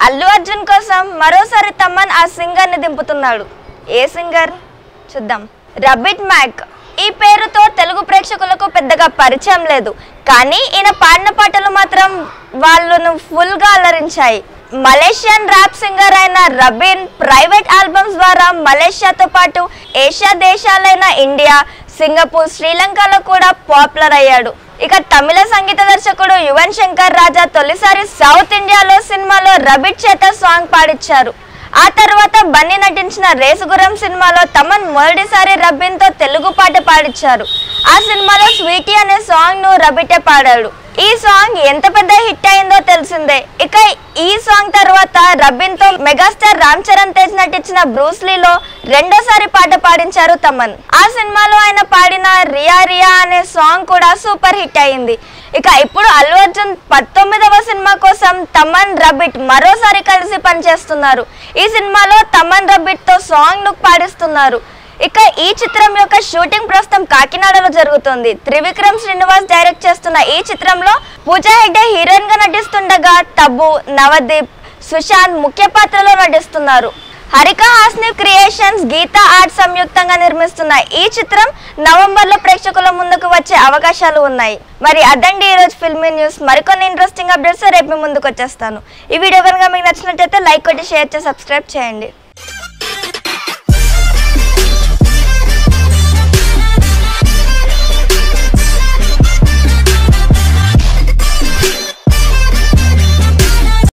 అల్లు అర్జున్ కోసం మరోసారి తమన్ ఆ సింగర్ ని దింపుతున్నాడు ఏ సింగర్ చూద్దాం రబిట్ మ్యాక్ ఈ పేరుతో తెలుగు ప్రేక్షకులకు పెద్దగా పరిచయం లేదు కానీ ఈయన పాడిన పాటలు మాత్రం వాళ్ళను ఫుల్ గా అలరించాయి మలేషియన్ ర్యాప్ సింగర్ అయిన రబిన్ ప్రైవేట్ ఆల్బమ్స్ ద్వారా మలేషియాతో పాటు ఏషియా దేశాలైన ఇండియా సింగపూర్ శ్రీలంకలో కూడా పాపులర్ అయ్యాడు ఇక తమిళ సంగీత దర్శకుడు యువన్ శంకర్ రాజా తొలిసారి సౌత్ ఇండియాలో సినిమాలో రబిట్ చేత సాంగ్ పాడిచ్చారు ఆ తర్వాత బన్నీ నటించిన రేసుగురం సినిమాలో తమన్ మొదటిసారి రబిన్తో తెలుగు పాట పాడిచ్చారు ఆ సినిమాలో స్వీటీ అనే సాంగ్ ను రబిటే పాడాడు ఈ సాంగ్ ఎంత పెద్ద హిట్ అయిందో తెలిసిందే ఇక ఈ సాంగ్ తర్వాత రబిన్ తో మెగాస్టార్ రామ్ చరణ్ తేజ్ నటించిన బ్రూస్లీలో రెండోసారి పాట పాడించారు తమన్ ఆ సినిమాలో ఆయన పాడిన రియా రియా అనే సాంగ్ కూడా సూపర్ హిట్ అయింది ఇక ఇప్పుడు అల్లు అర్జున్ పంతొమ్మిదవ సినిమా కోసం తమన్ రబిట్ మరోసారి కలిసి పనిచేస్తున్నారు ఈ సినిమాలో తమన్ రబిట్ తో సాంగ్ ను పాడిస్తున్నారు ఇక ఈ చిత్రం యొక్క షూటింగ్ ప్రస్తుతం కాకినాడలో జరుగుతుంది త్రివిక్రమ్ శ్రీనివాస్ డైరెక్ట్ చేస్తున్న ఈ చిత్రంలో పూజా హెగ్డే హీరోయిన్ గా నటిస్తుండగా తబ్బు నవదీప్ సుశాంత్ ముఖ్య పాత్రలో నటిస్తున్నారు హరిక హాస్ని క్రియేషన్స్ గీతా ఆర్ట్ సంయుక్తంగా నిర్మిస్తున్న ఈ చిత్రం నవంబర్ లో ప్రేక్షకుల ముందుకు వచ్చే అవకాశాలు ఉన్నాయి మరి అదండి ఈ రోజు ఫిల్మీ న్యూస్ మరికొన్ని ఇంట్రెస్టింగ్ అప్డేట్స్ రేపు మీ ముందుకు వచ్చేస్తాను ఈ వీడియో కనుక మీకు నచ్చినట్లయితే లైక్ కొట్టి షేర్ చేసి సబ్స్క్రైబ్ చేయండి